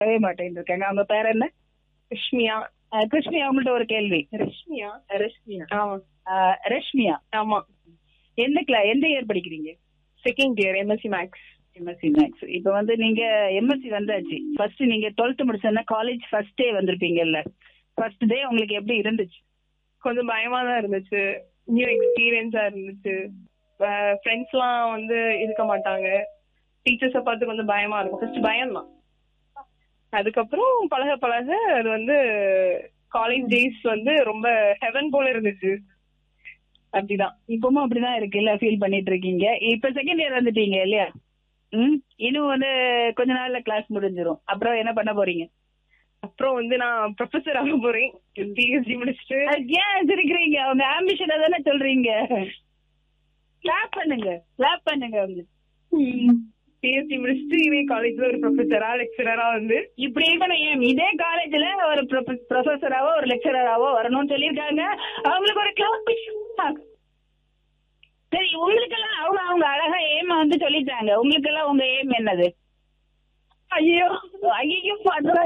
வரவே மாட்டேன்னு இருக்காங்க அவங்க பேர் என்ன ரஷ்மியா அஹ், கிருஷ்ணி அவங்கள்ட்ட ஒரு கேள்வி ரஷ்மியா ரஷ்மியா ஆமா அஹ், ரஷ்மியா ஆமா எந்த கிளா எந்த இயர் படிக்கிறீங்க second year MSc maths MSc maths இப்போ வந்து நீங்க எம்எஸ்சி வந்தாச்சு ஃபர்ஸ்ட் நீங்க டுவெல்த் முடிச்சோன்னா காலேஜ் ஃபர்ஸ்ட் டே வந்திருப்பீங்கல்ல ஃபர்ஸ்ட் டே உங்களுக்கு எப்படி இருந்துச்சு கொஞ்சம் பயமா தான் இருந்துச்சு நியூ எக்ஸ்பீரியன்ஸா இருந்துச்சு ஃப்ரெண்ட்ஸ்லாம் வந்து இருக்க மாட்டாங்க டீச்சர்ஸை பார்த்து கொஞ்சம் பயமா இருக்கும் ஃபர்ஸ்ட் பயம் தான் அதுக்கப்புறம் பழக பழக அது வந்து காலேஜ் டேஸ் வந்து ரொம்ப ஹெவன் போல இருந்துச்சு அப்படிதான் இப்பவும் அப்படிதான் இருக்குல்ல ஃபீல் பண்ணிட்டு இருக்கீங்க இப்ப செகண்ட் இயர் வந்துட்டீங்க இல்லையா ம் இன்னும் வந்து கொஞ்ச நாள்ல கிளாஸ் முடிஞ்சிரும் அப்புறம் என்ன பண்ண போறீங்க அப்புறம் வந்து நான் ப்ரொஃபஸர் ஆக போறேன் பிஹெச்டி முடிச்சுட்டு அதுக்கு ஏன் சிரிக்கிறீங்க அவங்க ஆம்பிஷனை தானே சொல்றீங்க கிளாப் பண்ணுங்க கிளாப் பண்ணுங்க அவங்க பிஹெச்டி முடிச்சுட்டு இதே காலேஜ்ல ஒரு ப்ரொஃபஸரா லெக்சரரா வந்து இப்படி இருக்கணும் ஏன் இதே காலேஜ்ல ஒரு ப்ரொஃபஸராவோ ஒரு லெக்சரராவோ வரணும்னு சொல்லியிருக்காங்க அவங்களுக்கு ஒரு கிளாஸ் சரி உங்களுக்கெல்லாம் அவங்க அவங்க அழகா ஏம் வந்து சொல்லிட்டாங்க உங்களுக்கெல்லாம் உங்க ஏம் என்னது ஐயோ ஐயோ பார்த்தா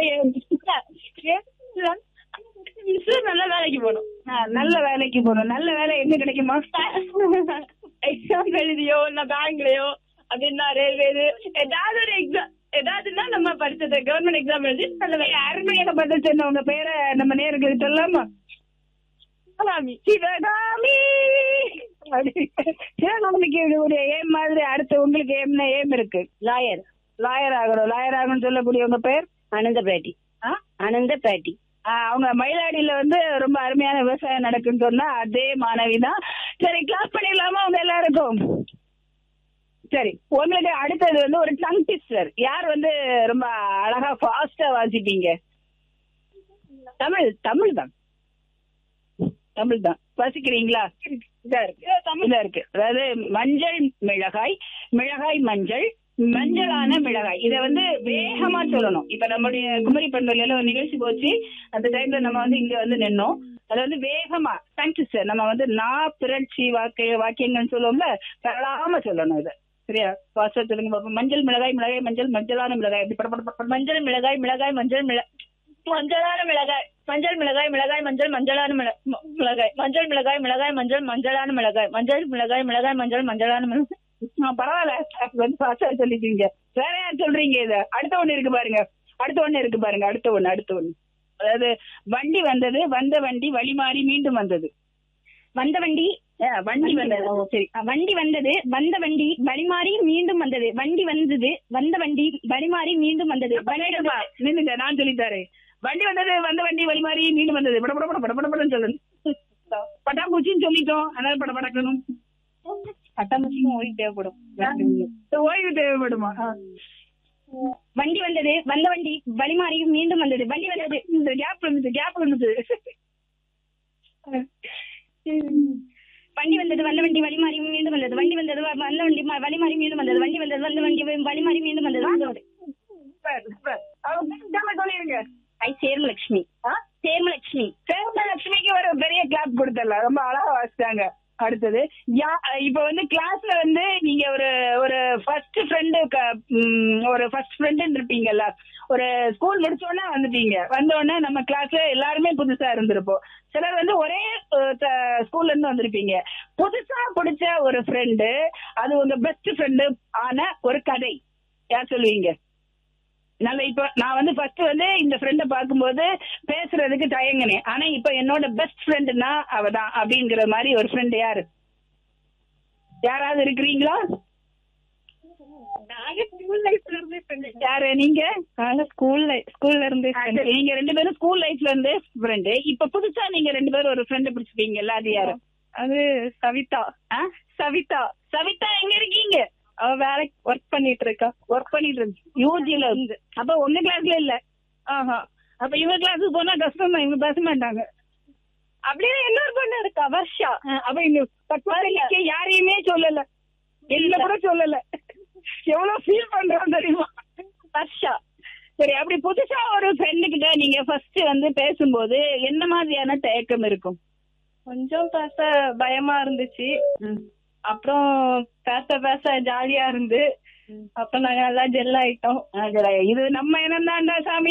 நல்ல வேலைக்கு போகணும் நல்ல வேலைக்கு போகணும் நல்ல வேலை எங்க கிடைக்குமா எக்ஸாம் எழுதியோ இல்ல பேங்க்லயோ அப்படின்னா ரயில்வே ஏதாவது ஒரு எக்ஸாம் ஏதாவதுன்னா நம்ம படிச்சது கவர்மெண்ட் எக்ஸாம் எழுதி நல்ல வேலை அருமையான பதில் சொன்ன உங்க பேரை நம்ம நேருக்கு சொல்லலாமா சிவகாமி சிவகாமிக்கு ஒரு ஏம் மாதிரி அடுத்து உங்களுக்கு ஏம்னா ஏம் இருக்கு லாயர் லாயர் ஆகணும் லாயர் ஆகணும்னு சொல்லக்கூடிய உங்க பேர் அனந்த பேட்டி ஆ? அனந்த பேட்டி ஆ, அவங்க மயிலாடியில வந்து ரொம்ப அருமையான விவசாயம் நடக்குன்னு சொன்னா அதே மாணவி தான் சரி கிளாஸ் பண்ணிடலாமா அவங்க எல்லாருக்கும் சரி உங்களுக்கு அடுத்தது வந்து ஒரு டங் டிஸ்டர் யார் வந்து ரொம்ப அழகா ஃபாஸ்டா வாசிப்பீங்க தமிழ் தமிழ் தான் தமிழ் தான் வாசிக்கிறீங்களா இதா இருக்கு இதா இருக்கு அதாவது மஞ்சள் மிளகாய் மிளகாய் மஞ்சள் மஞ்சளான மிளகாய் இத வந்து வேகமா சொல்லணும் இப்ப நம்முடைய குமரி பண்பலையில ஒரு நிகழ்ச்சி போச்சு அந்த டைம்ல நம்ம வந்து இங்க வந்து நின்னோம் அது வந்து வேகமா தேங்க்யூ சார் நம்ம வந்து நா பிறட்சி வாக்கிய வாக்கியங்கள்னு சொல்லுவோம்ல தரலாம சொல்லணும் இதை சரியா வாச சொல்லுங்க பாப்போம். மஞ்சள் மிளகாய் மிளகாய் மஞ்சள் மஞ்சளான மிளகாய் அப்படி பட பட பட பட. மஞ்சள் மிளகாய் மிளகாய் மஞ்சள் மிள மஞ்சளான மிளகாய் மஞ்சள் மிளகாய் மிளகாய் மஞ்சள் மஞ்சளான மிள- ம- மிளகாய் மஞ்சள் மிளகாய் மிளகாய் மஞ்சள் மஞ்சளான மிளகாய் மஞ்சள் மிளகாய் மிளகாய் மஞ்சள் மஞ்சளான மிளகாய் ஆ, பரவாயில்ல வந்து ஃபாஸ்டா சொல்லிட்டீங்க வேற யார் சொல்றீங்க இத அடுத்த ஒண்ணு இருக்கு பாருங்க அடுத்த ஒண்ணு இருக்கு பாருங்க அடுத்த ஒண்ணு அடுத்த ஒண்ணு அதாவது வண்டி வந்தது வந்த வண்டி வழி மாறி மீண்டும் வந்தது வந்த வண்டி ஆ, வண்டி வந்தது ஓ, சரி அஹ், வண்டி வந்தது வந்த வண்டி வழிமாறி மீண்டும் வந்தது வண்டி வந்தது வந்த வண்டி வழிமாறி மீண்டும் வந்தது பண்ணிடுமா நின்னுங்க நான் சொல்லித்தாரேன் வண்டி வந்தது வந்த வண்டி வழி மாறி மீண்டும் வந்தது பட பட பட பட பட படன்னு சொல்லணும் பட்டாம்பூச்சின்னு சொல்லிட்டோம் அதனால பட படக்கணும் பட்டாம்பூச்சிக்கும் ஓடி தேவைப்படும் ஓய்வு தேவைப்படுமா ஆ. வண்டி வந்தது வந்த வண்டி வழிமாறி மீண்டும் வந்தது வண்டி வந்தது இந்த கேப் இருந்தது கேப் இருந்தது வண்டி வந்தது வந்த வண்டி வழிமாறி மீண்டும் வந்தது வண்டி வந்தது வ- வந்த வண்டி ம- வழிமாறி மீண்டும் வந்தது வண்டி வந்தது வந்த வண்டி வ- வழிமாறி மீண்டும் வந்தது வந்தது. Super, super. அவங்க பேர் சொல்லிருங்க ஐ சேர்மலட்சுமி சேர்மலட்சுமி லட்சுமிக்கு ஒரு பெரிய கிளாப் கொடுத்துடலாம் ரொம்ப அழகா வாசிட்டாங்க அடுத்தது யா இப்ப வந்து கிளாஸ்ல வந்து நீங்க ஒரு ஒரு ஃபர்ஸ்ட் ஃப்ரெண்டு ஒரு ஃபர்ஸ்ட் ஃப்ரெண்டு இருப்பீங்கல்ல ஒரு ஸ்கூல் முடிச்ச உடனே வந்துட்டீங்க வந்த உடனே நம்ம கிளாஸ்ல எல்லாருமே புதுசா இருந்திருப்போம் சிலர் வந்து ஒரே ஸ்கூல்ல இருந்து வந்திருப்பீங்க புதுசா பிடிச்ச ஒரு ஃப்ரெண்டு அது உங்க பெஸ்ட் ஃப்ரெண்டு ஆன ஒரு கதை யார் சொல்லுவீங்க நல்ல இப்ப நான் வந்து ஃபர்ஸ்ட் வந்து இந்த ஃப்ரெண்ட பாக்கும்போது பேசுறதுக்கு தயங்கினேன் ஆனா இப்ப என்னோட பெஸ்ட் ஃப்ரெண்டுனா அவதான் அப்படிங்கிற மாதிரி ஒரு ஃப்ரெண்ட் யாரு யாராவது இருக்கிறீங்களா யாரு நீங்க ஸ்கூல்ல ஸ்கூல்ல இருந்து ஆ, சரி, நீங்க ரெண்டு பேரும் ஸ்கூல் லைஃப்ல இருந்து ஃப்ரெண்டு இப்ப புதுசா நீங்க ரெண்டு பேரும் ஒரு ஃப்ரெண்ட் பிடிச்சிருக்கீங்கல்ல அது யாரு அது சவிதா ஆ? சவிதா சவிதா எங்க இருக்கீங்க அவ வேலைக்கு ஒர்க் பண்ணிட்டு இருக்கா ஒர்க் பண்ணிட்டு இருந்து யூஜில இருந்து அப்ப உங்க கிளாஸ்ல இல்ல ஆஹா அப்ப இவங்க கிளாஸுக்கு போனா கஷ்டம் தான் இவங்க பேச மாட்டாங்க அப்படியே இன்னொரு பொண்ணு இருக்கா வர்ஷா ஆ, அப்ப இந்த பக்கத்துல யாரையுமே சொல்லல என்ன கூட சொல்லல எவ்வளவு ஃபீல் பண்றோம் தெரியுமா வர்ஷா சரி அப்படி புதுசா ஒரு ஃப்ரெண்டு கிட்ட நீங்க ஃபர்ஸ்ட் வந்து பேசும்போது என்ன மாதிரியான தயக்கம் இருக்கும் கொஞ்சம் பேச பயமா இருந்துச்சு அப்புறம் பேச பேச ஜாலியா இருந்து அப்புறம் நாங்க நல்லா ஜெல் ஆயிட்டோம் ஆ, சரி, இது நம்ம இனம் தான்டா சாமி